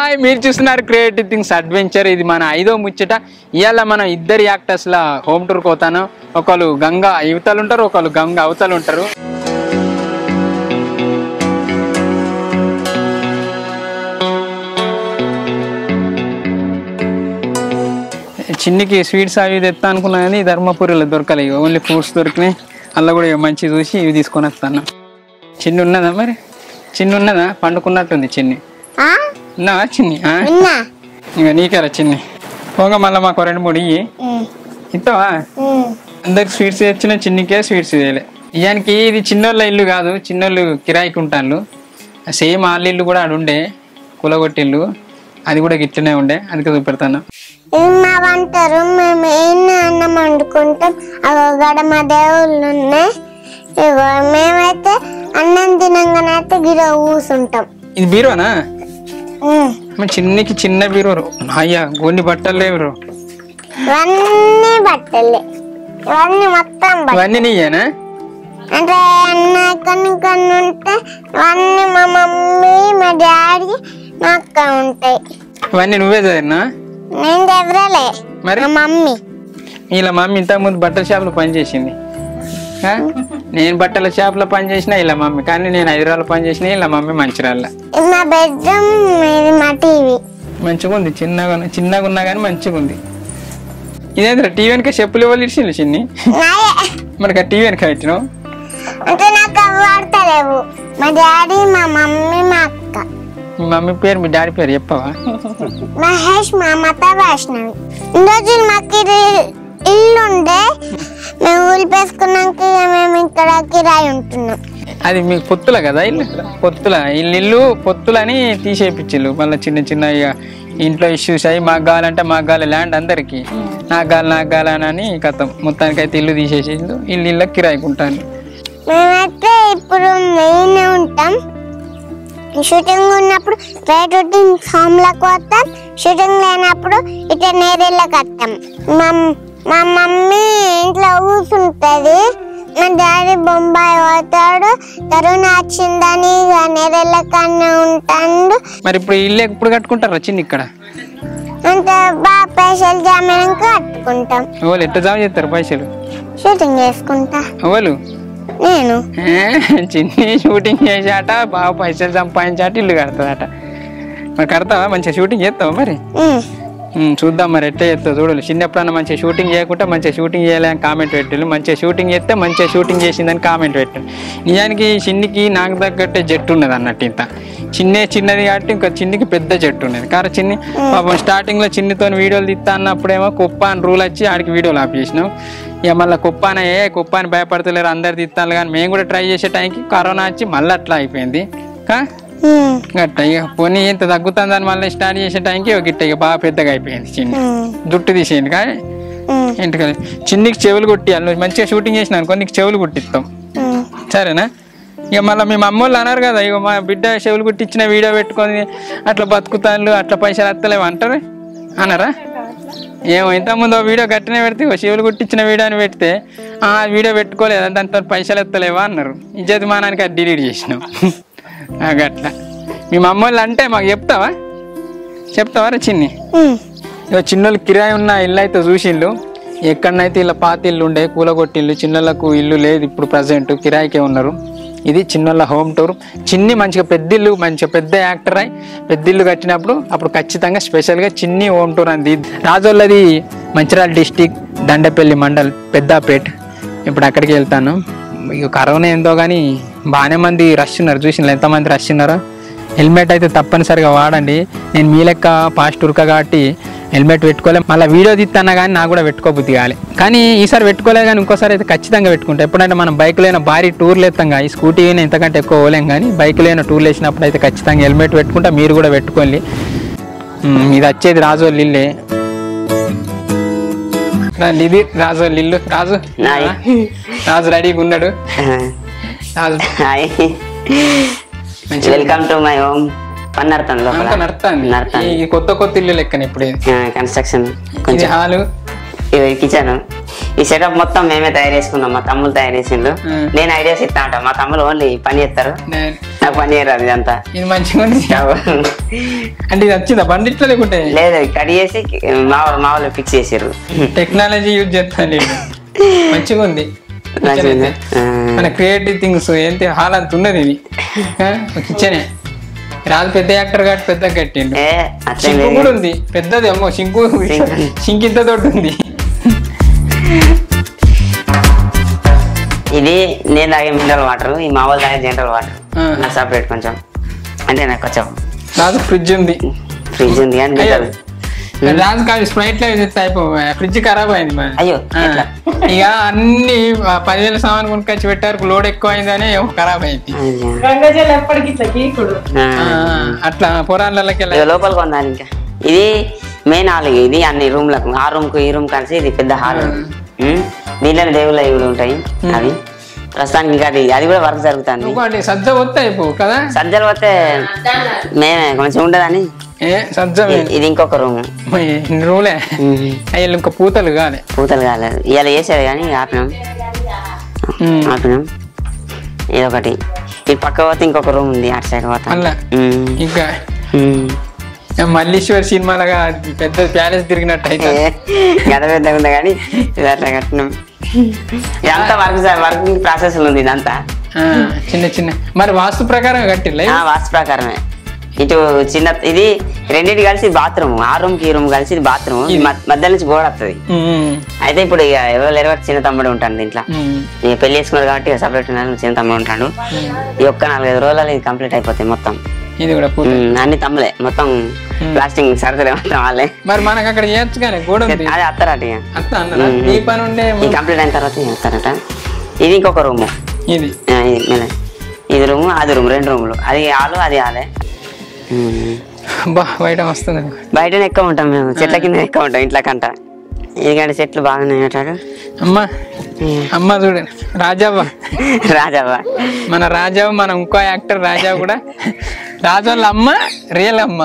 Hi మీరు చూస్తున్నారు creative things adventure ఇది మన ఐదో ముచ్చట ఇవాళ మనం ఇద్దరు యాక్టర్స్ లా హోమ్ టూర్ పోతాను ఒకళ్ళు గంగా యువతలు ఉంటారు ఒకళ్ళు గంగా అవతలు ఉంటారు చిన్నికి స్వీట్స్ అవి తెస్తా అనుకున్నా కానీ ధర్మపురిలో దొరకలేదు ఓన్లీ ఫ్రూట్స్ దొరికినాయి అలా కూడా మంచి చూసి ఇవి తీసుకొని వస్తాను చిన్ని ఉన్నదా మరి చిన్ని ఉన్నదా పండుకున్నట్టుంది చిన్ని ఆ? ఉన్నావా చిన్ని ఆ? ఉన్నా ఇంకా నీకేరా చిన్ని పోగా మళ్ళీ మాకు రెండు మూడు ఇయ్యి ఉమ్, ఇంతవా ఉమ్. అందరికి స్వీట్స్ తెచ్చిన చిన్నికే స్వీట్స్ వేయలే ఇయానికి ఇది చిన్నోళ్ళ ఇల్లు కాదు చిన్నోళ్ళు కిరాయికి ఉంటాళ్ళు సేమ్ వాళ్ళ ఇల్లు కూడా ఆడ ఉండే కులగొట్టిల్లు అది కూడా గిట్లనే ఉండే అందుకే చూపెడతాను ఇది మా వంట రూమ్ మేము ఏం అన్నం వండుకుంటాం అగో గడ మా దేవుళ్ళు ఉన్నాయి ఇగో మేమైతే అన్నం తినంగానైతే గిర కూసుంటాం ఇది బీరువానా ఉమ్. మరి చిన్నికి చిన్న బీరువారు అయ్యా కొన్ని బట్టలు లేవు ఇవన్నీ బట్టలే ఇవన్నీ మొత్తం బట్టలు ఇవన్నీ నీయేనా అంటే అన్న కొన్ని కొన్ని ఉంటాయి ఇవన్నీ మా మమ్మీ మా డాడీ మా అక్క ఉంటాయి ఇవన్నీ నువ్వే చదివినా నేను దగ్గరలే మరి మా మమ్మీ ఇలా మమ్మీ ఇంతకుముందు బట్టల షాప్లో పనిచేసింది ఆ? నేను బట్టల షాప్లో పనిచేసిన ఇలా మమ్మీ కానీ నేను హైదరాబాద్లో పనిచేసిన ఇలా మమ్మీ మంచిర్యాల ఇది మా బెడ్రూమ్ ఇది మా టీవీ మంచిగా ఉంది చిన్నగా ఉన్న- చిన్నగా ఉన్నా కానీ మంచిగా ఉంది ఇదేంద్ర టీవీ వెనక చెప్పులు ఇవ్వాలి ఇచ్చింది చిన్ని నాయే మరి టీవీ వెనక పెట్టినావు అంటే నాకు అవి వాడతలేవు మా డాడీ మా మమ్మీ మా అక్క మీ మమ్మీ పేరు మీ డాడీ పేరు చెప్పవా మహేష్ మా మత వైష్ణవి ఇన్ని రోజులు మాకు ఇది ఇల్లు ఉండే మేము ఊలిపేసుకున్నాక ఇక మేము ఇక్కడ కిరాయి ఉంటున్నాం అది మీకు పొత్తుల కదా ఇల్లు పొత్తుల ఇల్లు ఇల్లు పొత్తులని తీసేపిచ్చిల్లు మళ్ళీ చిన్న చిన్న ఇక ఇంట్లో ఇష్యూస్ అయ్యి మాకు కావాలంటే మాకు కావాలి ల్యాండ్ అందరికి నాకు కావాలి నాకు కావాలని కథం మొత్తానికి అయితే ఇల్లు తీసేసిండు ఇల్లు ఇళ్ళ కిరాయికుంటాను మేమైతే ఇప్పుడు మెయిన్ ఉంటాం షూటింగ్ ఉన్నప్పుడు షూటింగ్ హోమ్లకు వస్తాం షూటింగ్ లేనప్పుడు ఇట్లా నేరేళ్ళకి వస్తాం మా మా మమ్మీ ఇంట్లో కూర్చుంటుంది మా డాడీ బొంబాయి పోతాడు కరోనా వచ్చిందని ఇక నేరేళ్ళ కన్నా ఉంటాడు మరి ఇప్పుడు ఇల్లు ఎప్పుడు కట్టుకుంటారా చిన్న ఇక్కడ అంత బాగా పైసలు జామీనాక కట్టుకుంటాం వాళ్ళు ఎట్లా జామ చేస్తారు పైసలు షూటింగ్ చేసుకుంటా వాళ్ళు నేను ఏ, చిన్ని షూటింగ్ చేసాట బాగా పైసలు సంపాదించాట ఇల్లు కడతాదట మరి కడతావా మంచిగా షూటింగ్ చేస్తావా మరి ఉమ్. ఉమ్, చూద్దాం మరి ఎట్లా చేస్తావు చూడాలి చిన్నప్పుడన్నా మంచిగా షూటింగ్ చేయకుంటే మంచిగా షూటింగ్ చేయాలని కామెంట్ పెట్టారు మంచిగా షూటింగ్ చేస్తే మంచిగా షూటింగ్ చేసిందని కామెంట్ పెట్టారు నిజానికి చిన్నికి నాకు తగ్గట్టే జట్టు ఉన్నది అన్నట్టు ఇంత చిన్నే చిన్నది కాబట్టి ఇంకా చిన్నికి పెద్ద జట్టు ఉన్నది కానీ చిన్ని పాపం స్టార్టింగ్లో చిన్నితో వీడియోలు తీస్తా అన్నప్పుడేమో కుప్ప అని రూల్ వచ్చి ఆడికి వీడియోలు ఆపేసినాం ఇక మళ్ళీ కుప్పాన ఏ కుప్ప అని భయపడతలేరు అందరు తీస్తాను కానీ మేము కూడా ట్రై చేసే టైంకి కరోనా వచ్చి మళ్ళీ అట్లా అయిపోయింది కా ఉమ్. గట్ట ఇక పోనీ ఇంత తగ్గుతుందని మళ్ళీ స్టార్ట్ చేసే టైంకి ఒక గిట్ట ఇక బాగా పెద్దగా అయిపోయింది చిన్న ఉమ్. జుట్టు తీసేయండి కానీ ఉమ్. ఇంటికి చిన్నికి చెవులు కుట్టియాలి నువ్వు మంచిగా షూటింగ్ చేసిన అనుకో నీకు చెవులు కుట్టిస్తాం ఉమ్. సరేనా ఇక మళ్ళీ మీ అమ్మోళ్ళు అన్నారు కదా ఇక మా బిడ్డ చెవులు కుట్టించిన వీడియో పెట్టుకొని అట్లా బతుకుతాను అట్లా పైసలు వస్తలేవు అంటారు అన్నారా ఏమో ఇంతకుముందు ఓ వీడియో గట్టినే పెడితే ఓ చెవులు కుట్టించిన వీడియో అని పెడితే "ఆ, ఆ వీడియో పెట్టుకోలేదు దాంతో పైసలు ఎత్తలేవా అన్నారు ఇజ్జత్ మానానికి అది డిలీట్ చేసినాం ఆ, గట్లా మీ మమ్మల్ని అంటే మాకు చెప్తావా చెప్తావా రా చిన్ని ఉమ్. ఇక చిన్నోళ్ళు కిరాయి ఉన్న ఇల్లు అయితే చూసిండ్రు ఎక్కడనైతే ఇలా పాత ఇల్లు ఉండే కూలగొట్టిల్లు చిన్నోళ్ళకు ఇల్లు లేదు ఇప్పుడు ప్రజెంట్ కిరాయికే ఉన్నారు ఇది చిన్నోళ్ళ హోమ్ టూర్ చిన్ని మంచిగా పెద్ద ఇల్లు మంచిగా పెద్ద యాక్టర్ అయి పెద్ద ఇల్లు కట్టినప్పుడు అప్పుడు ఖచ్చితంగా స్పెషల్గా చిన్ని హోమ్ టూర్ అంది రాజోళ్ళది మంచిర్యాల డిస్టిక్ దండపల్లి మండల్ పెద్దాపేట్ ఇప్పుడు అక్కడికి వెళ్తాను ఇక కరోనా ఏందో కానీ బాగానే మంది రష్ ఉన్నారు చూసిన ఎంతమంది రష్ ఉన్నారో హెల్మెట్ అయితే తప్పనిసరిగా వాడండి నేను మీ లెక్క ఫాస్ట్ ఉరక కాబట్టి హెల్మెట్ పెట్టుకోలే మళ్ళీ వీడియో తీస్తానా కానీ నాకు కూడా పెట్టుకోబుద్ది కాలే కానీ ఈసారి పెట్టుకోలేదు కానీ ఇంకోసారి అయితే ఖచ్చితంగా పెట్టుకుంటా ఎప్పుడంటే మనం బైక్ లేని భారీ టూర్లు ఎత్తాం కానీ ఈ స్కూటీ అయినా ఇంతకంటే ఎక్కువ పోలేం కానీ బైక్ లేని టూర్లు వేసినప్పుడు అయితే ఖచ్చితంగా హెల్మెట్ పెట్టుకుంటా మీరు కూడా పెట్టుకోండి ఉమ్, ఇది వచ్చేది రాజోళ్ళ ఇల్లే రండి, ఇది రాజోళ్ళ ఇల్లు రాజు నాయ్. రాజు రెడీగా ఉన్నాడు రాజు హాయ్ మంచిగా వెల్కమ్ టు మై హోమ్ పని నడుతుంది అంతా లోపల నడుస్తుంది నడుతుంది ఈ కొత్త కొత్త ఇల్లు లెక్కన ఇప్పుడు ఇది కన్స్ట్రక్షన్ ఇది కొంచెం హాలు ఇది కిచెన్ ఈ సెటప్ మొత్తం మేమే తయారు చేసుకున్నాం మా తమ్ముళ్ళు తయారు చేసిండ్రు మ్మ్. నేను ఐడియాస్ ఇస్తా ఉంటా మా తమ్ముళ్ళు ఓన్లీ పని చేస్తారు నే- నాకు పని చేయరాదు ఇదంతా ఇది మంచిగా ఉంది అంటే ఇది వచ్చిందా బండి ఇట్లా లేకుంటే లేదు కట్ చేసి మా వాళ్ళు మా వాళ్ళు ఫిక్స్ చేసారు టెక్నాలజీ యూజ్ చేస్తాను నేను మంచిగా ఉంది మంచిగా ఉందా? ఆ. మన క్రియేటివ్ థింగ్స్ ఏంటి హాల్ అంత ఉన్నది ఇది కిచెనే రాజు పెద్ద యాక్టర్ కాబట్టి పెద్ద కట్టిండు ఏ అట్లా సింకు లేదు కూడా ఉంది పెద్దది అమ్మో సింకు సింక్. సింక్ ఇంత తోటి ఉంది ఇది నేను తాగే మినరల్ వాటర్ ఈ మా వాళ్ళు తాగే జనరల్ వాటర్ ఆ. నాకు సపరేట్ కొంచెం అంటే నాకు కొంచెం రాజు ఫ్రిడ్జ్ ఉంది ఫ్రిడ్జ్ ఉంది కానీ అయ్యో. మినరల్ రాజు కాదు స్ప్రైట్ లో చెప్తే అయిపో ఫ్రిడ్జ్ ఖరాబ్ అయింది మరి అయ్యో, ఆ. ఎట్లా? ఇక అన్ని ఆ, పదివేల సామాన్ కొనుక్కొచ్చి పెట్టారు లోడ్ ఎక్కువ అయిందని ఏమో ఖరాబ్ అయింది గంగజల్ ఎప్పటికి ఇట్లా గీకుడు ఆ, అట్లా పురాణాలకి ఇక లోపలికి ఉండాలి ఇంకా ఇది మెయిన్ హాల్ ఇది అన్ని రూమ్లకు ఆ రూమ్ కు ఈ రూమ్ కలిసి ఇది పెద్ద హాల్ దీంట్లోనే దేవుళ్ళ ఇవి కూడా ఉంటాయి అవి ప్రస్తుతానికి ఇంకా అది అది కూడా వర్క్ జరుగుతుంది ఇంకోటి సజ్జ వస్తే అయిపో కదా సజ్జలు పోతే మేమే కొంచెం ఉండదని ఏ సజ్జ ఇ- ఇది ఇంకొక రూమ్ రూలే అయ్యి ఇంకా పూతలు కాలే పూతలు కాలేదు ఇవాళ చేసేది కానీ ఆపినాం ఉమ్. ఆపినాం ఇది ఒకటి ఈ పక్క పోతే ఇంకొక రూమ్ ఉంది అటు సైడ్ పోతా అలా ఉమ్. ఇంకా ఉమ్. మల్లీశ్వర్ సినిమాలుగా పెద్ద ప్యాలెస్ తిరిగినట్టు అయితే గత పెద్దగా ఉంది కానీ ఇది అట్లా కట్టినాం ఇదంతా వర్క్ వర్కింగ్ ప్రాసెస్ ఉంది ఇదంతా ఆ, చిన్న చిన్న మరి వాస్తు ప్రకారం కట్టిర్లే ఆ, వాస్తు ప్రకారమే ఇటు చిన్న ఇది రెండింటి కలిసి బాత్రూమ్ ఆ రూమ్ కి ఈ రూమ్ కలిసి ఇది బాత్రూమ్ మధ్య నుంచి గోడ వస్తుంది అయితే ఇప్పుడు ఇక ఎవరు లేరు కాబట్టి చిన్న తమ్ముడు ఉంటాడు దీంట్లో ఇక పెళ్లి చేసుకున్నాడు కాబట్టి సపరేట్ చిన్న తమ్ముడు ఉంటాడు ఈ ఒక్క నాలుగైదు రోజులలో ఇది కంప్లీట్ అయిపోతాయి మొత్తం ఇది కూడా పూత ఉమ్, అన్ని తమ్ములే మొత్తం ప్లాస్టింగ్ సరదలే మొత్తం వాళ్ళే మరి మనకు అక్కడ చేయొచ్చు కానీ గోడ ఉంది అదే అత్తారట ఇక అత్త అన్నారా ఈ పని ఉండే ఈ కంప్లీట్ అయిన తర్వాత ఇక వస్తారట ఇది ఇంకొక రూము ఇది ఆ, ఇది మెల్ల. ఇది రూము అది రూమ్ రెండు రూములు అది హాలు అది హాలే ఉమ్. బా బయట వస్తుంది బయటనే ఎక్కువ ఉంటాం మేము చెట్ల కింద ఎక్కువ ఉంటాం ఇంట్లో కంట ఎందుకంటే చెట్లు బాగున్నాయి అంటాడు అమ్మ అమ్మ చూడండి రాజావ్వ రాజవ్వ మన రాజావ్ మన ఇంకో యాక్టర్ రాజావ్ కూడా రాజు వాళ్ళ అమ్మ రియల్ అమ్మ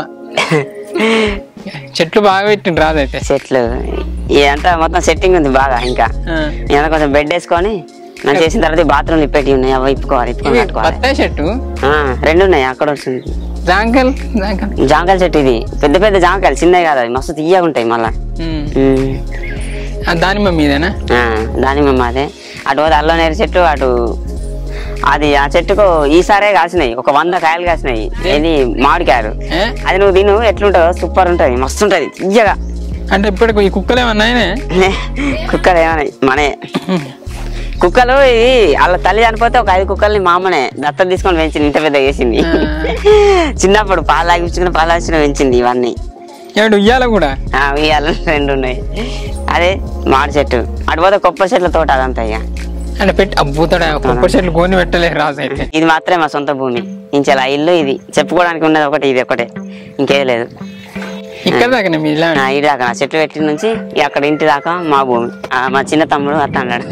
చెట్లు బాగా పెట్టిండు రాజు అయితే చెట్లు ఇదంతా మొత్తం సెట్టింగ్ ఉంది బాగా ఇంకా ఆ. ఇలా కొంచెం బెడ్ వేసుకొని మనం చేసిన తర్వాత బాత్రూమ్ ఇప్పేటి ఉన్నాయి అవి ఇప్పుకోవాలి ఇప్పుకొని ఇవి కట్టుకోవాలి బత్తాయి చెట్టు ఆ, రెండు ఉన్నాయి అక్కడ వస్తుంది జాంకల్ జాంకల్ జాంకాయల చెట్టు ఇది పెద్ద పెద్ద జాంకాయలు చిన్నవి కాదు అవి మస్తు తీయగా ఉంటాయి మళ్ళా ఉమ్. ఉమ్. ఆ దానిమ్మ మీదేనా ఆ, దానిమ్మ అదే అటు పోతే అల్లం చెట్టు అటు అది ఆ చెట్టుకు ఈసారే కాసినాయి ఒక వంద కాయలు కాసినాయి ఇది మామిడికాయలు ఏ? అది నువ్వు తిను ఎట్లుంటుందో సూపర్ ఉంటది మస్తు ఉంటది తీయగా అంటే ఇప్పటికి ఈ కుక్కలు ఏమన్నా అయినాయి? కుక్కలు ఏమన్నాయి మనే కుక్కలు ఇది వాళ్ళ తల్లి చనిపోతే ఒక ఐదు కుక్కల్ని మా అమ్మనే దత్తత తీసుకొని పెంచింది ఇంత పెద్ద చేసింది చిన్నప్పుడు పాలు తాగించుకుని పాలు తాగించుకుని పెంచింది ఇవన్నీ ఏమిటి ఉయ్యాల కూడా ఆ, ఉయ్యాలు రెండు ఉన్నాయి అదే మామిడి చెట్టు అటు పోతే కొబ్బరి చెట్ల తోట అదంతా ఇక అంటే పెట్టి అబ్బుతాడు కొబ్బరి చెట్లు కొని పెట్టలేదు రాజు అయితే ఇది మాత్రమే మా సొంత భూమి ఇంచెలా ఇల్లు ఇది చెప్పుకోవడానికి ఉన్నది ఒకటి ఇది ఒకటే ఇంకేది లేదు ఇక్కడ దాకా మీ ఇలా నా ఇటు దాకా నా చెట్టు పెట్టిన నుంచి ఇక అక్కడ ఇంటి దాకా మా భూమి ఆ, మా చిన్న తమ్ముడు అట్లా అన్నాడు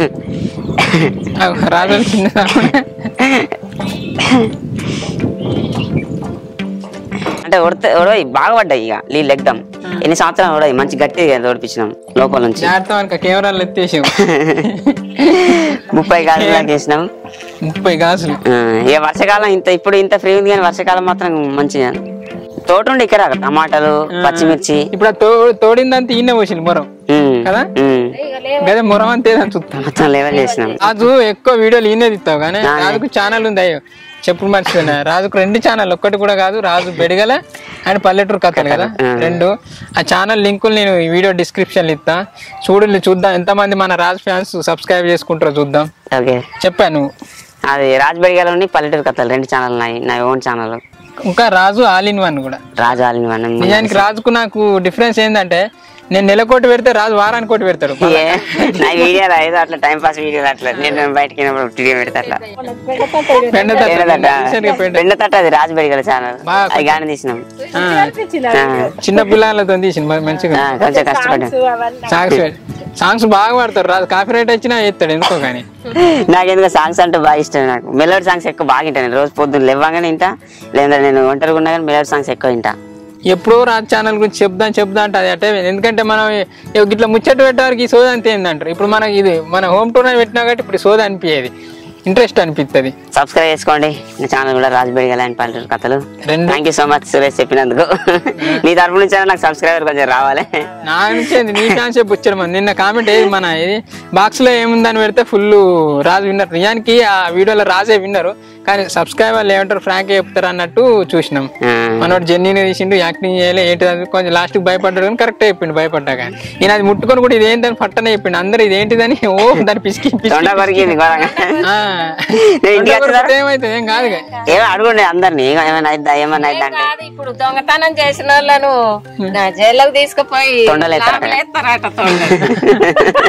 రాజు వాళ్ళ చిన్న రాకుండా అంటే ఉడత ఉడవయి బాగా పడ్డాయి ఇక నీళ్ళు ఎగ్దాం ఎన్ని సంవత్సరాలు ఉడవి మంచి గట్టిగా ఓడిపించినాం లోపల నుంచి జాగ్రత్త మనకు కెమెరాలు ఎత్తేసాం ముప్పై గాజులు దాకా వేసినాం ముప్పై గాజులు ఆ, ఇక వర్షాకాలం ఇంత ఇప్పుడు ఇంత ఫ్రీ ఉంది కానీ వర్షాకాలం మాత్రం మంచిగా తోట ఉండి ఇక్కడ టమాటాలు పచ్చిమిర్చి ఇప్పుడు ఆ తో తోడిందంతా ఈయన పోసింది మొరం ఉమ్, కదా? ఉమ్. గదే మొరం అంతే అని చూస్తాం మొత్తం లెవెల్ చేసినాం రాజు ఎక్కువ వీడియోలు ఈయనే తీస్తావు కానీ రాజుకు ఛానల్ ఉంది అయ్యో చెప్పుడు మర్చిపోయినా రాజుకు రెండు ఛానల్ ఒక్కటి కూడా కాదు రాజు బెడగల అండ్ పల్లెటూరు కథలు కదా రెండు ఆ ఛానల్ లింకులు నేను ఈ వీడియో డిస్క్రిప్షన్ ఇస్తా చూడు చూద్దాం ఎంతమంది మన రాజు ఫ్యాన్స్ సబ్స్క్రైబ్ చేసుకుంటారో చూద్దాం ఓకే చెప్పాను అది రాజబడిగలోని పల్లెటూరు కథలు రెండు ఛానల్ ఉన్నాయి నా ఓన్ ఛానల్ ఇంకా రాజు ఆల్ ఇన్ వన్ కూడా రాజు ఆలిని వనం నిజానికి రాజుకు నాకు డిఫరెన్స్ ఏంటంటే నేను నెలకోటి పెడితే రాజు వారానికి కోటి పెడతాడు ఏ, నా వీడియోలు ఏదో అట్లా టైం పాస్ వీడియోలు అట్లా నేను బయటకి వెళ్ళినప్పుడు వీడియో పెడతా అట్లా పెండ తట్ట, పెండతట్ట recent గా పెండ. పెండతట్ట అది రాజబడిగల ఛానల్ బాగా అది గాని తీసినాం ఆ, ఆ, చిన్న పిల్లలతో తీసింది మరి మంచిగా ఆ, కొంచెం కష్టపడ్డా సాంగ్స్ సాంగ్స్ బాగా పాడతారు రాజు కాపీ రైట్ వచ్చినా ఎత్తాడు ఎందుకో కానీ నాకెందుకు సాంగ్స్ అంటే బాగా ఇష్టం నాకు మెలోడీ సాంగ్స్ ఎక్కువ బాగా వింటాను నేను రోజు పొద్దున్న లేవగానే వింటా లేదా నేను ఒంటరిగా ఉన్నా కానీ మెలోడీ సాంగ్స్ ఎక్కువ వింటా ఎప్పుడో రాజ్ ఛానల్ గురించి చెప్దాం చెప్దాం అంటే అది అటే ఎందుకంటే మనం ఇ- ఇట్లా ముచ్చట పెట్టడానికి ఈ సోద అంతే ఏందంటారు ఇప్పుడు మనకి ఇది మన హోమ్ టూర్ అని పెట్టినా కాబట్టి ఇప్పుడు సోద అనిపించేది ఇంట్రెస్ట్ అనిపిస్తుంది సబ్స్క్రైబ్ చేసుకోండి నా ఛానల్ కూడా రాజుబేడి గలాంటి పల్లెటూరు కథలు రెండు thank you so much Suresh చెప్పినందుకు నీ తరపు నుంచి అయినా నాకు సబ్స్క్రైబర్ కొంచెం రావాలి నా నుంచి ఏంది, నీ ఫ్యాన్స్ వచ్చారు మన నిన్న కామెంట్ ఏది మన ఇది బాక్స్ లో ఏముందని పెడితే ఫుల్ రాజు విన్నర్ నిజానికి ఆ వీడియోలో రాజే విన్నరు కానీ సబ్స్క్రైబర్లు ఏమంటారు ఫ్రాంక్ చెప్తారు అన్నట్టు చూసినాం ఆ, మనోడు జెన్నీని తీసిండు యాక్టింగ్ చేయలే ఏంటి అది కొంచెం లాస్ట్ భయపడ్డాడు కానీ కరెక్ట్ చెప్పిండు భయపడ్డా కానీ ఈయన అది ముట్టుకొని కూడా ఇదేంటని పట్టనే చెప్పిండు అందరు ఇదేంటిదని ఓ దాన్ని పిసికి పిసికి తొండ కొరికింది ఘోరంగా ఆ. నేను ఇంటికి తొండ వచ్చిన కొరికితే ఏమైతుంది ఏం కాదు ఏమో అడుగుండే అందరినీ ఏమైనా అయిద్దా ఏమైనా అయిద్దా అంటే కాదు ఇప్పుడు దొంగతనం చేసిన వాళ్ళను నా జైల్లోకి తీసుకుపోయి తొండలు ఎత్తారట. లోపల ఎత్తారట తొండలు.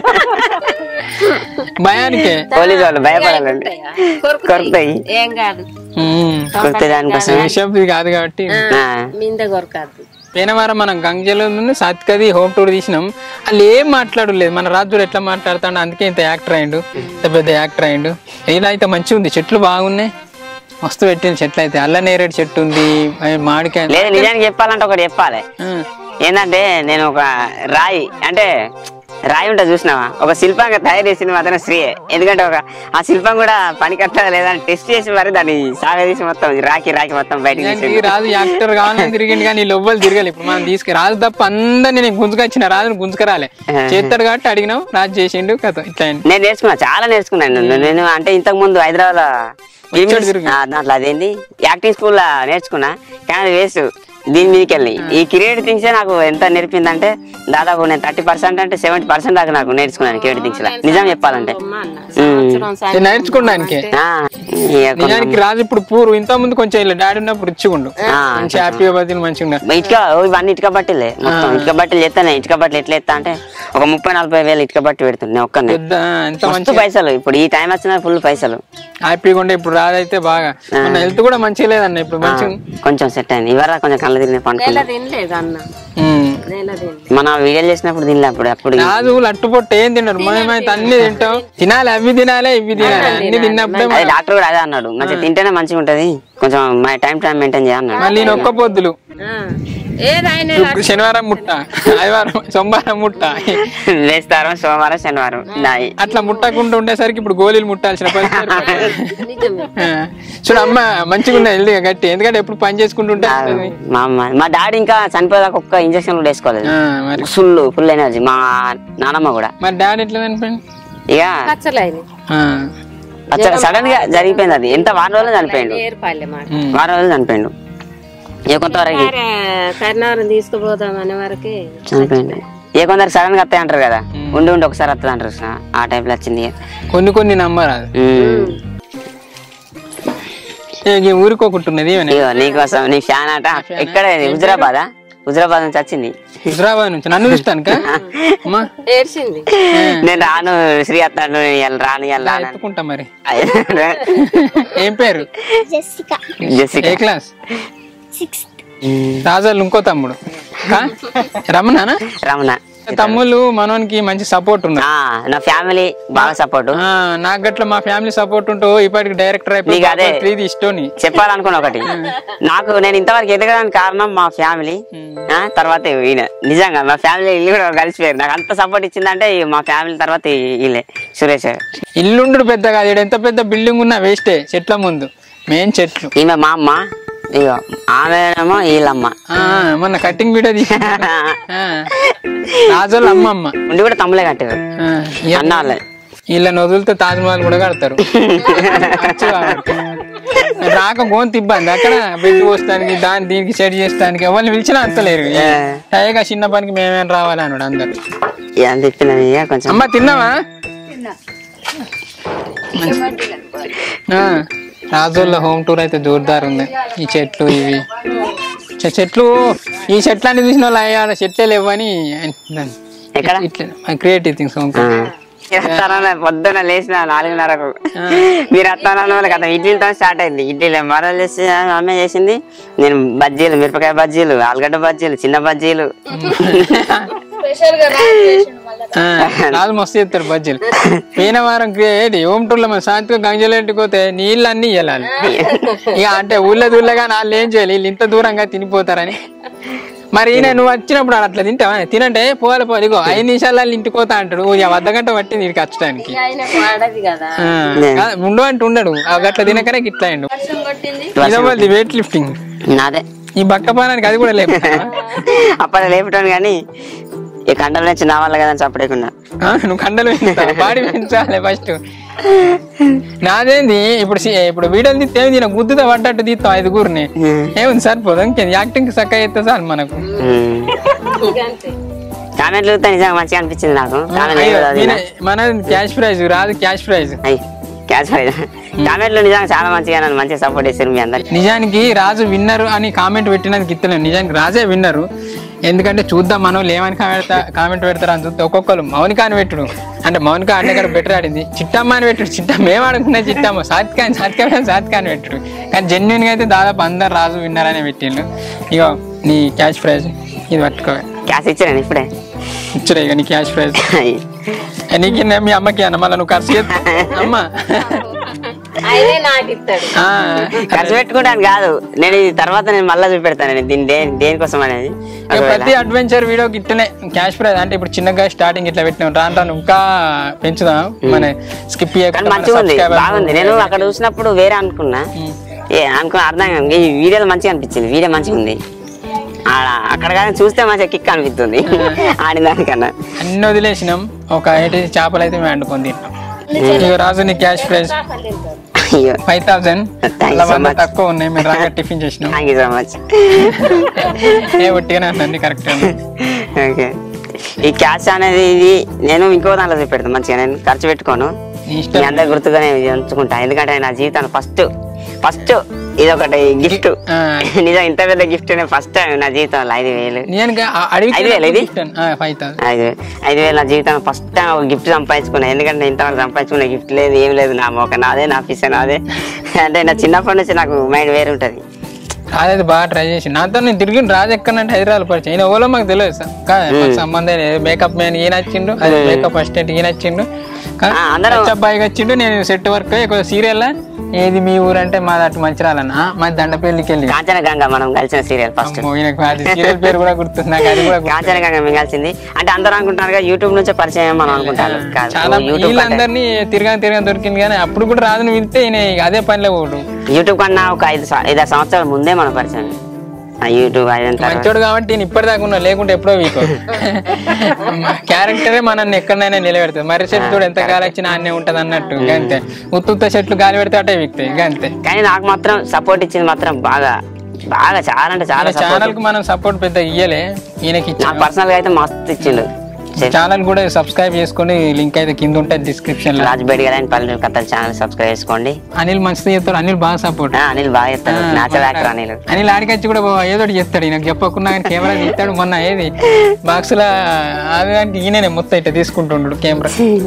భయానికే పోలీసు వాళ్ళు భయపడాలండి కొరుకుతాయి ఏం కాదు ఉమ్. కొరికితే దానికోసం విషయం ఇది కాదు కాబట్టి ఆ, మింద కొరకద్దు పోయిన వారం మనం గంగజలో నుండి సాత్కది హోమ్ టూర్ తీసినాం వాళ్ళు ఏం మాట్లాడలేదు మన రాజుడు ఎట్లా మాట్లాడుతాడు అందుకే ఇంత యాక్టర్ అయిండు ఇంత పెద్ద యాక్టర్ అయిండు ఇలా అయితే మంచిగా ఉంది చెట్లు బాగున్నాయి మస్తు పెట్టిన చెట్లు అయితే అల్ల నేరేడు చెట్టు ఉంది అవి మామిడికాయ లేదు నిజానికి చెప్పాలంటే ఒకటి చెప్పాలి ఆ, ఏంటంటే నేను ఒక రాయి అంటే రాయి ఉంటా చూసినావా ఒక శిల్పంగా తయారు చేసింది మాత్రం శ్రీయే ఎందుకంటే ఒక ఆ శిల్పం కూడా పనికట్టా లేదని టెస్ట్ చేసి మరి దాన్ని సాగదీసి మొత్తం రాకి రాకి మొత్తం బయటకు నిజానికి తీసింది రాజు యాక్టర్ కావాలని తిరిగిండు కానీ లోవ్వలు తిరగాలి ఇప్పుడు మనం తీసుకు రాజు తప్ప అందరినీ నేను గుంజుకొచ్చిన రాజుని గుంజుకరాలే చేస్తాడు కాబట్టి అడిగినాం రాజు చేసిండు కథ ఇట్లా అయింది. నేను నేర్చుకున్నా చాలా నేర్చుకున్నాను నేను. నేను అంటే ఇంతకు ముందు హైదరాబాద్ వచ్చాడు తిరిగి. దాంట్లో అదేంది యాక్టింగ్ స్కూల్ లో నేర్చుకున్నా కానీ వేస్ట్ దీని మీదకి వెళ్ళి ఈ క్రియేటివ్ థింగ్స్ నాకు ఎంత నేర్పిందంటే దాదాపు నేను థర్టీ పర్సెంట్ అంటే సెవెంటీ పర్సెంట్ దాకా నాకు నేర్చుకున్నాను క్రియేటివ్ థింగ్స్ లో నిజం చెప్పాలంటే అమ్మ అన్న సంవత్సరం సాయం నేను నేర్చుకోవడానికి ఆ, ఇక కొంచెం- నిజానికి రాజు ఇప్పుడు పూర్వ ఇంత ముందు కొంచెం ఇలా డాడీ ఉన్నప్పుడు రిచ్చుకుండు ఆ, మంచి హ్యాపీగా బతిని మంచిగా ఉన్నారు ఇటుక ఓ ఇవన్నీ ఇటుక బట్టలే మొత్తం ఇటుక బట్టలు చేస్తానే ఇటుక బట్టలు ఎట్లా ఎత్తా అంటే ఒక ముప్పై నలభై వేలు ఇటుక బట్టి పెడుతుంది నేను ఒక్కనే పెద్ద ఎంత మస్తు మంచి పైసలు ఇప్పుడు ఈ టైం వచ్చిన ఫుల్ పైసలు హ్యాపీగా ఉండే ఇప్పుడు రాదైతే బాగా మన హెల్త్ కూడా మంచిగా లేదన్న ఇప్పుడు మంచిగా కొంచెం సెట్ అయింది ఇవరా కొంచెం కళ్ళ తిరిగి పండుకుంది నెల తినలేదు అన్న ఉమ్. నెల తినలేదు మన వీడియోలు చేసినప్పుడు తినలే అప్పుడు అప్పుడు రాజు లట్టు పొట్ట ఏం తిన్నారు మేమైతే అన్ని తింటాం తినాలి అవి తినాలి ఇవి తినాలి అన్ని తిన్నప్పుడే అదే డాక్టర్ కూడా అదే అన్నాడు మంచిగా తింటేనే మంచిగా ఉంటది కొంచెం మై టైం టైం మెయింటైన్ చేయన్నాడు మళ్ళీ ఈయన ఒక్క పొద్దులు ఆ, ఏదైనా ఇప్పుడు శనివారం ముట్ట ఆదివారం సోమవారం ముట్ట లేస్తారం సోమవారం శనివారం నాయి. అట్లా ముట్టకుండా ఉండేసరికి ఇప్పుడు గోళీలు ముట్టాల్సిన పరిస్థితి నిజమే ఆ. చూడు అమ్మ మంచిగా ఉన్నాయి హెల్దీగా గట్టి ఎందుకంటే ఎప్పుడు పని చేసుకుంటుంటే ఆ, మా అమ్మ మా డాడీ ఇంకా చనిపోయేదాకా ఒక్క ఇంజక్షన్ కూడా వేసుకోలేదు ఆ, మరి ఫుల్ ఫుల్ ఎనర్జీ మా నానమ్మ కూడా మరి డాడీ ఎట్లా చనిపోయింది ఇక ఖర్చులైన ఆ. సడన్ గా జరిగిపోయింది అది ఎంత వారం రోజులు చనిపోయిండు ఏర్పాలే మాట ఉమ్. వారం రోజులు చనిపోయిండు ఏ కొంతవరకు కర్ణావరం తీసుకుపోదాం అనే వరకే చనిపోయిండు ఏ కొందరు సడన్ గా వస్తాయి అంటారు కదా ఉండి ఉండి ఒకసారి వస్తుంది అంటారు చూసినా? ఆ టైప్ లో వచ్చింది ఇక. కొన్ని కొన్ని నమ్మరాదు ఉమ్. ఏ ఊరుకోకుంటున్నది ఈమెనే. ఇగో నీకోసం నీ ఫ్యాన్ ఆట ఎక్కడ ఇది? హుజరాబాదా హుజరాబాద్ నుంచి వచ్చింది హుజరాబాద్ నుంచి నన్ను చూస్తానుక అమ్మా ఏడ్చింది నేను రాను శ్రీ అత్తాను ఇవాళ రాను ఇవాళ రాను అని. ఎత్తుకుంటా మరి ఏం పేరు జెసికా జెసికా. ఏ క్లాస్ సిక్స్త్ రాజాలు ఇంకో తమ్ముడు కా? రమణానా రమణ తమ్ముళ్ళు మనోనికి మంచి సపోర్ట్ ఉన్నారు ఆ, నా ఫ్యామిలీ బాగా సపోర్ట్ ఆ, నాకు గట్ల మా ఫ్యామిలీ సపోర్ట్ ఉంటూ ఇప్పటికి డైరెక్టర్ అయిపోయి నీకు అదే. త్రీది ఇష్టం చెప్పాలనుకున్న ఒకటి నాకు నేను ఇంతవరకు ఎదగడానికి కారణం మా ఫ్యామిలీ ఆ, తర్వాత ఈయన నిజంగా మా ఫ్యామిలీ ఇల్లు కూడా కలిసిపోయారు నాకు అంత సపోర్ట్ ఇచ్చిందంటే ఈ మా ఫ్యామిలీ తర్వాత ఈ- వీళ్ళే సురేష్ ఇల్లుండు పెద్ద కాదు ఈడ ఎంత పెద్ద బిల్డింగ్ ఉన్నా వేస్టే చెట్ల ముందు మెయిన్ చెట్లు ఈమె మా అమ్మ ఇగో ఆమెనేమో వీళ్ళమ్మ ఆ, మొన్న కటింగ్ వీడియో తీసి రాజోళ్ళ అమ్మమ్మ ఉండి కూడా తమ్ములే కట్టారు ఆ, ఈ- అన్న వాళ్ళే వీళ్ళని వదిలితే తాజ్ మహల్ కూడా కడతారు ఖర్చు కాబట్టి. రాక గోంత ఇబ్బంది అక్కడ బెడ్ పోస్తానికి దాని దీనికి సెట్ చేస్తానికి ఎవరిని పిలిచినా అంతలేరు టైగా చిన్న పనికి మేమేం రావాలి అన్నాడు అందరు ఏం చెప్పిన ఇక కొంచెం అమ్మ తిన్నావా ఆ, రాజోళ్ళ హోమ్ టూర్ అయితే జోర్దార్ ఉంది ఈ చెట్లు ఇవి చె- చెట్లు ఈ చెట్లన్నీ చూసిన వాళ్ళు అయ్యాడ చెట్లే లేవని అంటున్నాను. ఎక్కడ ఇట్లా క్రియేటివ్ థింగ్స్ హోమ్ ఆ. వస్తానన్న పొద్దున లేచిన నాలుగున్నరకు మీరు వస్తానన్న వాళ్ళకి అతను ఇడ్లీలతో స్టార్ట్ అయింది ఇడ్లీలు మరలు చేసి అమ్మే చేసింది నేను బజ్జీలు మిరపకాయ బజ్జీలు ఆలుగడ్డ బజ్జీలు చిన్న బజ్జీలు రాజు మస్తు చేస్తారు బజ్జీలు పోయిన వారం క్రియేట్ హోమ్ టూర్ లో మన శాంతిగా గంజలేంటికి పోతే నీళ్ళు అన్ని వెళ్ళాలి ఇక అంటే ఊళ్ళో దూళ్ళగా వాళ్ళు ఏం చేయాలి వీళ్ళు ఇంత దూరంగా తినిపోతారని మరి ఈయన నువ్వు వచ్చినప్పుడు ఆడ అట్లా తింటావా తినంటే పోవాలి పోవాలి ఇగో ఐదు నిమిషాలలో ఇంటికి పోతా అంటాడు ఓ అర్ధ గంట పట్టింది వీడికి వచ్చడానికి ఆయన వాడది కదా ఆ, కాదు, ఉండు అంటే ఉండడు ఆ గట్ల తినకనే ఇట్లా అయిండు వర్షం కొట్టింది ఇదవ్వది వెయిట్ లిఫ్టింగ్ నాదే ఈ బక్క పానానికి అది కూడా లేదు అప్పుడు లేపటాను కానీ ఈ కండల నుంచి నా వల్ల కదా అని చెప్పలేకుండా నువ్వు కండలు పెంచుతావు బాడీ పెంచాలి ఫస్ట్ నాదేంది ఇప్పుడు సి- ఇప్పుడు వీడియోలు తీస్తే ఏమి నేను గుద్దుతో పడ్డట్టు తీస్తాం ఐదుగురిని ఏముంది సరిపోదు ఇంకేంది యాక్టింగ్ చక్కగా అయితే చాలు మనకు కామెంట్లు చూస్తే నిజంగా మంచిగా అనిపించింది నాకు కామెంట్ అయ్యో, ఈయన- మన క్యాష్ ప్రైజ్ రాదు క్యాష్ ప్రైజ్ క్యాచ్ కామెంట్లు నిజంగా చాలా మంచిగా నన్ను మంచిగా సపోర్ట్ చేశారు మీ అందరికి నిజానికి రాజు విన్నరు అని కామెంట్ పెట్టినందుకు ఇస్తలేను నిజానికి రాజే విన్నరు ఎందుకంటే చూద్దాం మనం ఏమని కామెంట్ కామెంట్ పెడతారు అని చూస్తే ఒక్కొక్కరు మౌనిక అని పెట్టుడు అంటే మౌనిక అన్న గారు బెటర్ ఆడింది చిట్టమ్మ అని పెట్టుడు చిట్టమ్మ ఏం ఆడుకున్నా చిట్టమ్మ సాత్కా అని సాత్కా అని సాత్కా అని పెట్టుడు కానీ జెన్యున్ గా అయితే దాదాపు అందరు రాజు విన్నర్ అని పెట్టిండు ఇగో నీ క్యాష్ ప్రైజ్ ఇది పట్టుకో క్యాష్ ఇచ్చాను ఇప్పుడే ఇచ్చురా ఇక నీ క్యాష్ ప్రైజ్ నీకు నే- మీ అమ్మకి అన్న మళ్ళీ నువ్వు ఖర్చు చేస్తా అమ్మ ఆయనే నాకు ఇస్తాడు ఆ, ఖర్చు పెట్టుకుంటాను కాదు నేను ఇది తర్వాత నేను మళ్ళీ చూపెడతాను నేను దీని దేని దేనికోసం అనేది ఇక ఒకవేళ ప్రతి అడ్వెంచర్ వీడియోకి ఇట్లనే క్యాష్ ప్రైజ్ అంటే ఇప్పుడు చిన్నగా స్టార్టింగ్ ఇట్లా పెట్టినాం రాను రాను ఇంకా పెంచుదాం మన స్కిప్ కానీ మంచిగా ఉంది బాగుంది నేను అక్కడ చూసినప్పుడు వేరే అనుకున్నా ఏ అనుకున్నా అర్థం కాదు ఈ వీడియోలో మంచిగా అనిపించింది వీడియో మంచిగా ఉంది ఆ- అక్కడ కానీ చూస్తే మంచిగా కిక్ అనిపిస్తుంది ఆడిన దానికన్నా అన్ని వదిలేసినాం ఒక ఏంటి చేపలు అయితే మేము వండుకొని తింటాం ఇక రాజు నీ క్యాష్ ప్రైజ్ అయ్యో five thousand Thank you so much. తక్కువ ఉన్నాయి మేము రాగా టిఫిన్ చేసినాం థ్యాంక్ యూ సో మచ్ ఏ ఒట్టిగానే అన్నీ కరెక్ట్ ఓకే ఈ క్యాష్ అనేది ఇది నేను ఇంకో దాంట్లో చూపెడతాను మంచిగా నేను ఖర్చు పెట్టుకోను నీ మీ ఇష్టం అందరు గుర్తుగానే ఇది ఉంచుకుంటా ఎందుకంటే నా జీవితాన్ని ఫస్ట్ ఫస్ట్ ఇది ఒకటి గిఫ్ట్ ఆ, నిజం ఇంత పెద్ద గిఫ్ట్ ఫస్ట్ టైం నా జీవితంలో ఐదు వేలు నిజానికి ఆ అడవికి ఐదు వేలా ఇది? ఫైవ్ థౌసండ్ ఐదు ఐదు వేలు నా జీవితం ఫస్ట్ టైం ఒక గిఫ్ట్ సంపాదించుకున్నా ఎందుకంటే ఇంతవరకు సంపాదించుకున్న గిఫ్ట్ లేదు ఏం లేదు నా ఒక నాదే నా పీసే నాదే అంటే నా చిన్నప్పటి నుంచి నాకు మైండ్ వేరు ఉంటది రాజైతే బాగా ట్రై చేసి నాతో నేను తిరిగి రాజు ఎక్కడంటే హైదరాబాద్ పరిచయం ఈయన ఓలో మాకు తెలియదు సార్ కాదు మాకు సంబంధం లేదు మేకప్ మ్యాన్ ఈయన వచ్చిండు అదే మేకప్ అసిస్టెంట్ ఈయన వచ్చిండు ఆ, అందరం- అబ్బాయికి వచ్చిండు నేను సెట్ వర్క్ సీరియల్ ఏది మీ ఊరు అంటే మాది అటు మంచిరాలన్న మాది దండపల్లికి వెళ్ళి కాంచన గంగ మనం కలిసిన సీరియల్ ఫస్ట్ అమ్మో, ఈయనకు అది సీరియల్ పేరు కూడా గుర్తుంది నాకు అది కూడా గుర్తు. కాంచన గంగ మేము కలిసింది అంటే అందరూ అనుకుంటారు కదా యూట్యూబ్ నుంచే పరిచయం మనం అనుకుంటారు కాదు చాలా యూట్యూబ్ అంటే వీళ్ళందరినీ తిరగా తిరగా దొరికింది కానీ అప్పుడు కూడా రాజుని పిలిస్తే ఈయన ఇక అదే పనిలో పోడు యూట్యూబ్ కన్నా ఒక ఐదు స- ఐదారు సంవత్సరాల ముందే మన పరిచయం ఆ యూట్యూబ్ అయిన తర్వాత మంచోడు కాబట్టి నేను ఇప్పటిదాకా ఉన్నా లేకుంటే ఎప్పుడో వీకు క్యారెక్టరే మనల్ని ఎక్కడైనా నిలబెడుతుంది మర్రి చెట్టు కూడా ఎంత గాలి వచ్చినా అన్నే ఉంటది అన్నట్టు అంతే ఉత్తుత్త చెట్లు గాలి పెడితే అటే వీక్తాయి అంతే కానీ నాకు మాత్రం సపోర్ట్ ఇచ్చింది మాత్రం బాగా బాగా చాలా అంటే చాలా సపోర్ట్ ఛానల్ కు మనం సపోర్ట్ పెద్ద ఇయ్యలే ఈయనకి నాకు ఇచ్చాం పర్సనల్ గా అయితే మస్తు ఇచ్చిండు ఛానల్ కూడా సబ్స్క్రైబ్ చేసుకొని లింక్ అయితే కింద ఉంటుంది డిస్క్రిప్షన్ లో రాజ్ బేడి గారు ఆయన పల్లెటూరు కథల ఛానల్ సబ్స్క్రైబ్ చేసుకోండి అనిల్ మంచిది చెప్తాడు అనిల్ బాగా సపోర్ట్ ఆ, అనిల్ బాగా చెప్తాడు న్యాచురల్ యాక్టర్ అనిల్ అనిల్ ఆడికొచ్చి కూడా ఏదో ఒకటి చెప్తాడు నాకు చెప్పకుండా కానీ కెమెరా తీస్తాడు మొన్న ఏది బాక్స్ లో అది దానికి ఈయననే మొత్తం ఇట్లా తీసుకుంటుండు కెమెరా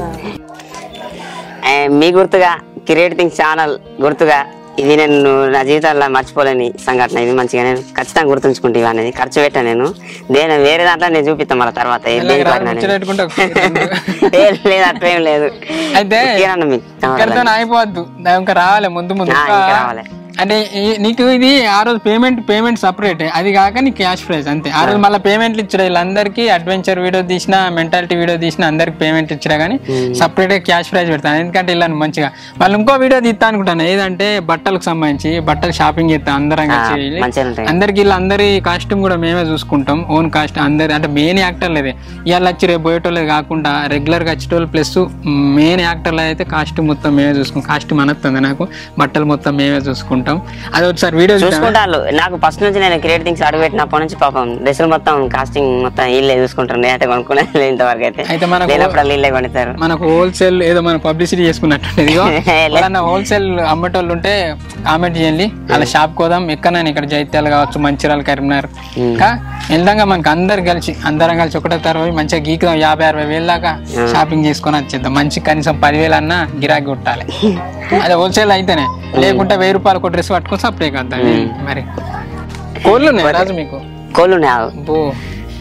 ఆ, మీ గుర్తుగా క్రియేట్ థింగ్ ఛానల్ గుర్తుగా ఇది నేను నా జీవితంలో మర్చిపోలేని సంఘటన ఇది మంచిగా నేను ఖచ్చితంగా గుర్తుంచుకుంటే ఇవి అనేది ఖర్చు పెట్టాను నేను నేను వేరే దాంట్లో నేను చూపిస్తాను మళ్ళీ తర్వాత ఏ మెల్లగా దేనికి రా, వాడినా నేను. ముచ్చటెట్టుకుంటా ఏం లేదు అట్లేం లేదు అయితే ఇదేనన్నా మీకు ఇక్కడితో అయిపోవద్దు దా- ఇంకా రావాలి ముందు ముందు ఆ, ఇంకా ఇంకా రావాలి. అంటే ఈ- నీకు ఇది ఆ రోజు పేమెంట్ పేమెంట్ సపరేట్ అది కాక నీకు క్యాష్ ప్రైజ్ అంతే ఆ రోజు మళ్ళీ పేమెంట్లు ఇచ్చారు వీళ్ళందరికీ అడ్వెంచర్ వీడియో తీసిన మెంటాలిటీ వీడియో తీసిన అందరికి పేమెంట్ ఇచ్చినా కానీ సపరేట్ గా క్యాష్ ప్రైజ్ పెడతాను ఎందుకంటే ఇలా మంచిగా వాళ్ళు ఇంకో వీడియో తీస్తా అనుకుంటాను ఏదంటే బట్టలకు సంబంధించి బట్టలు షాపింగ్ చేస్తాం అందరం కలిసి వెళ్ళి. మంచిగా ఉంటాయి అందరికి వీళ్ళు అందరి కాస్ట్యూమ్ కూడా మేమే చూసుకుంటాం ఓన్ కాస్ట్ అందరి అంటే మెయిన్ యాక్టర్లు అదే ఇవాళ వచ్చి రేపు పోయేటోళ్ళది కాకుండా రెగ్యులర్ గా వచ్చేటోళ్ళు ప్లస్ మెయిన్ యాక్టర్లు అయితే కాస్ట్యూమ్ మొత్తం మేమే చూసుకుంటాం కాస్ట్యూమ్ అనొస్తుంది నాకు బట్టలు మొత్తం మేమే చూసుకుంటాం అది ఒకసారి వీడియో చూసుకుంటారు నాకు ఫస్ట్ నుంచి నేను క్రియేట్ థింగ్స్ అడుగు పెట్టినప్పటి నుంచి పాపం డ్రెస్సులు మొత్తం కాస్టింగ్ మొత్తం వీళ్ళే చూసుకుంటారు నేనైతే కొనుక్కునే ఇంతవరకు అయితే అయితే మనకు లేనప్పుడు వీళ్ళే కొనిస్తారు మనకు హోల్సేల్ ఏదో మనం పబ్లిసిటీ చేసుకున్నట్టు ఎవరన్నా హోల్సేల్ అమ్మేటోళ్ళు ఉంటే కామెంట్ చేయండి అలా షాప్ కోదాం ఎక్కడైనా ఇక్కడ జైత్యాలు కావచ్చు మంచిర్యాల కరీంనగర్ ఇంకా వెళ్దాగా మనకి అందరు కలిసి అందరం కలిసి ఒకటో తరవై మంచిగా గీకుదాం యాభై అరవై వేలు దాకా షాపింగ్ చేసుకొని వచ్చేద్దాం మంచి కనీసం పదివేలు అన్నా గిరాకీ కొట్టాలి అదే హోల్సేల్ అయితేనే లేకుంటే వెయ్యి రూపాయలు ఒక డ్రెస్ పట్టుకొని సపరేట్ వద్దాం మరి కోళ్ళు ఉన్నాయి రాజు మీకు కోళ్ళు ఉన్నాయి బో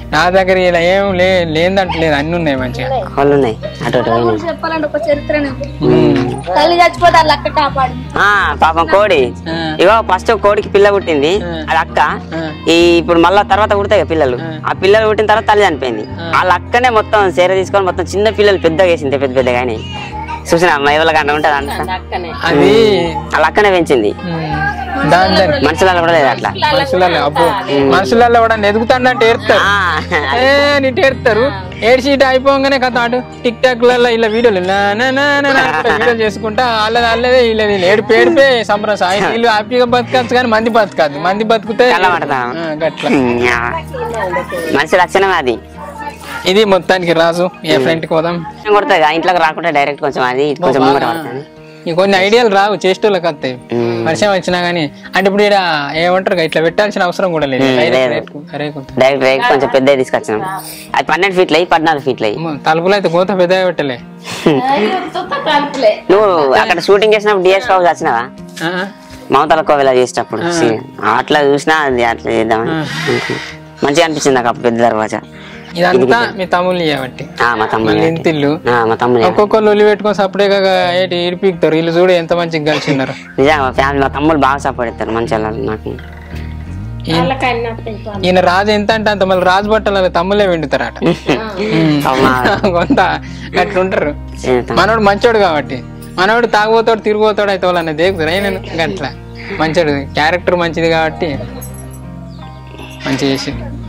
నా దగ్గర ఇలా ఏం లే లేదంటే లేదు అన్ని ఉన్నాయి మంచిగా వాళ్ళు ఉన్నాయి అటు అటు పోయినాయి. చెప్పాలంటే ఒక చరిత్ర ఉమ్. తల్లి చచ్చిపోతే వాళ్ళ అక్క కాపాడు ఆ పాపం కోడి ఆ. ఇగో ఫస్ట్ కోడికి పిల్ల పుట్టింది అది అక్క ఆ. ఈ ఇప్పుడు మళ్ళా తర్వాత పుడతాయి కదా పిల్లలు ఆ పిల్లలు పుట్టిన తర్వాత తల్లి చనిపోయింది వాళ్ళ అక్కనే మొత్తం సేర తీసుకొని మొత్తం చిన్న పిల్లలు పెద్దగా వేసింది పెద్ద పెద్దగా అని చూసిన ఎవరి గంట ఉంటుంది అంత అక్కనే అది వాళ్ళ అక్కనే పెంచింది ఉమ్, దాని దాని మనుషులలో కూడా లేదు అట్లా మనుషులలో అబ్బో మనుషులలో కూడా ఎదుగుతాడంటే ఏడుతారు ఆ, ఏ నీటి ఏడుతారు ఏడ్చి ఇటు అయిపోగానే కథ అటు టిక్ టాక్ లలో ఇలా వీడియోలు నా నా నా నా నా అనుకుంటా వీడియోలు చేసుకుంటా వాళ్ళది వాళ్ళదే వీళ్ళది ఏడుపు ఏడిపే సంబరం సాయి వీళ్ళు హ్యాపీగా బతకచ్చు కానీ మంది బతకదు మంది బతుకుతే కళ్ళ పడతాం. ఆ, గట్ల యా. మనిషి లక్షణమే అది ఇది మొత్తానికి రాజు ఏ ఫ్రెంట్ కి పోదాం కొడుతుంది కదా, ఇంట్లోకి రాకుండా డైరెక్ట్ కొంచెం అది ఇటు కొంచెం ముంగట పడుతుంది ఈ కొన్ని ఐడియాలు రావు చేసేటోళ్ళకి వస్తాయి వర్షం వచ్చినా గానీ అంటే ఇప్పుడు ఇక్కడ ఏమంటారు ఇట్లా పెట్టాల్సిన అవసరం కూడా లేదు ఉమ్, డైరెక్ట్ లేదు. రేకు- రేకు. డైరెక్ట్ డైరెక్ట్ కొంచెం పెద్దగా తీసుకొచ్చినాం అది పన్నెండు ఫీట్లు అయ్యి పద్నాలుగు ఫీట్లు అయ్యి అమ్మో, తలుపులు అయితే కోత పెద్దగా పెట్టలే కలుపులే నువ్వు అక్కడ షూటింగ్ చేసినప్పుడు డిఎస్ బాబు వచ్చినావా ఆ? మమతల కోవిల చేసేటప్పుడు scene. అట్లా చూసినా అది అట్లా చేద్దామని మంచిగా అనిపించింది నాకు అప్పుడు పెద్ద దర్వాజా ఇదంతా మీ తమ్ముళ్ళు చేయబట్టి ఆ, మా తమ్ముడు మళ్ళీ ఇంతిల్లు ఆ, మా తమ్ముడు ఒక్కొక్కరు ఒలి పెట్టుకొని సపరేట్ గా ఏంటి ఇడిపిస్తారు వీళ్ళు చూడు ఎంత మంచిగా కలిసి ఉన్నారు నిజంగా మా ఫ్యామిలీ మా తమ్ముడు బాగా సపోర్ట్ ఇస్తారు మంచి వాళ్ళు నాకు ఈయన రాజు ఎంత అంటే అంత మళ్ళీ రాజు బట్టలు తమ్ములే వెండుతారట పాపం మా కొంత అట్లుంటారు చిన్న తమ్ముడు. మనోడు మంచోడు కాబట్టి మనోడు తాగుపోతాడు తిరిగిపోతాడు అయితే వాళ్ళని దేకుతారు అయినా గట్ల మంచోడు క్యారెక్టర్ మంచిది కాబట్టి మంచి చేసి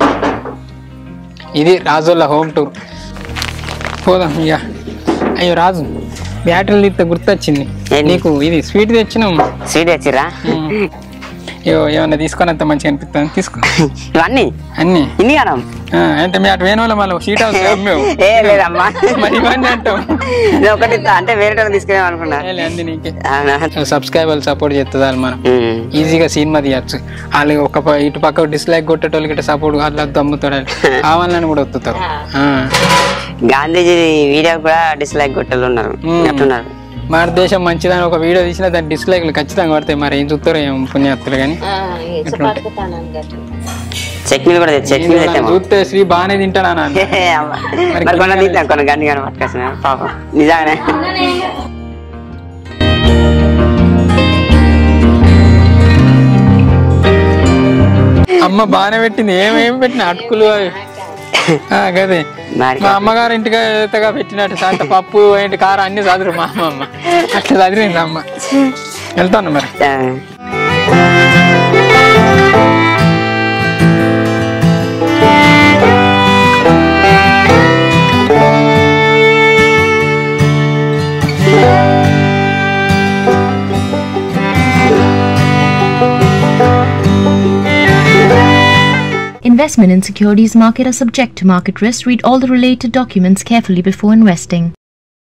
ఇది రాజుల హోమ్ టూర్ పోదాం ఇక అయ్యో రాజు బ్యాటరీలు తీస్తే గుర్తొచ్చింది ఏంటి? నీకు ఇది స్వీట్ తెచ్చినాం స్వీట్ తెచ్చిర్రా అయ్యో ఏమన్నా తీసుకొని అంత మంచిగా అనిపిస్తుంది తీసుకో ఇవన్నీ అన్ని ఇన్ని కారం ఆ, అంటే మీ అటు వేణు వాళ్ళ మళ్ళీ షీట్ హౌస్ అమ్మేవు ఏ లేదమ్మా మరి ఇవన్నీ అంటావు నేను ఒకటి ఇస్తా, అంటే వేరే తీసుకునే అనుకున్నా ఏలే, అన్ని నీకే అవునా? సబ్స్క్రైబర్ సపోర్ట్ చేస్తుంది వాళ్ళు మనం ఉమ్. ఈజీగా సినిమా తీయచ్చు వాళ్ళు ఒక ప- ఇటు పక్క డిస్లైక్ కొట్టేటోళ్ళకి ఇటు సపోర్ట్ అట్లా అమ్ముతాడు కావాలని కూడా వత్తుతారు ఆ. గాంధీజీ వీడియో కూడా డిస్లైక్ కొట్టలు ఉన్నారు ఉమ్. అట్టున్నారు మన దేశం మంచిదని ఒక వీడియో తీసినా దాని డిస్లైక్లు ఖచ్చితంగా పడతాయి మరి ఏం చూస్తారో ఏం పుణ్యాత్తులు కానీ బతుకుతాను గట్టు చట్నీలు కూడా తెచ్చు చట్నీలు తెచ్చాము చూస్తే శ్రీ బాగానే తింటాడా నాన్న మరి కొన్న తింటాం కొన్ని గండి కానీ పట్టుకొచ్చిన పాపం నిజానే అమ్మ బాగానే పెట్టింది ఏమేమి పెట్టిన అటుకులు అవి ఆ, గదే మరి మా అమ్మగారు ఇంటికి ఎత్తగా పెట్టినట్టు అంత పప్పు ఏంటి కారం అన్ని చదురు మా అమ్మమ్మ అట్లా చదివింది అమ్మ వెళ్తాను మరి ఆ, Investment in securities market are subject to market risk. Read all the related documents carefully before investing.